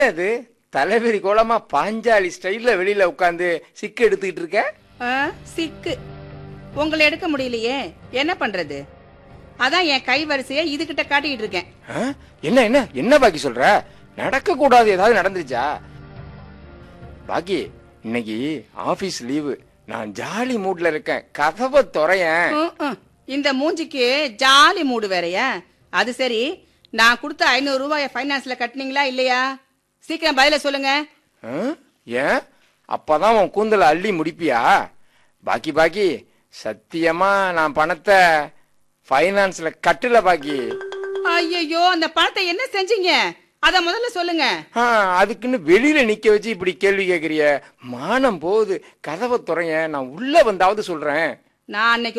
அது தலைவரி கோலமா பாஞ்சாலி ஸ்டைல்ல வெளியில உட்காந்து சிக்கு எடுத்துக்கிட்டு இருக்க ஆ, சிக்கு உங்களை எடுக்க முடியலையே என்ன பண்றது அதான் என் கை வரிசைய இதுகிட்ட காட்டிக்கிட்டு இருக்கேன் ஆ? என்ன என்ன என்ன பாக்கி சொல்ற நடக்க கூடாது ஏதாவது நடந்துருச்சா பாக்கி இன்னைக்கு ஆபீஸ் லீவு நான் ஜாலி மூட்ல இருக்கேன் கதவை துறையேன் ம், ம். இந்த மூஞ்சிக்கு ஜாலி மூடு வேறயா அது சரி நான் கொடுத்த ஐநூறு ரூபாய ஃபைனான்ஸ்ல கட்டினீங்களா இல்லையா சீக்கிரம் பதில சொல்லுங்க ஆ? ஏன் அப்பதான் உன் கூந்தல அள்ளி முடிப்பியா பாக்கி பாக்கி சத்தியமா நான் பணத்தை ஃபைனான்ஸ்ல கட்டல பாக்கி ஐயோ அந்த பணத்தை என்ன செஞ்சீங்க அத முதல்ல சொல்லுங்க ஆ, அதுக்குன்னு வெளியில நிக்க வச்சு இப்படி கேள்வி கேக்குறிய மானம் போகுது கதவை துறைய நான் உள்ள வந்தாவது சொல்றேன் நான் அன்னைக்கு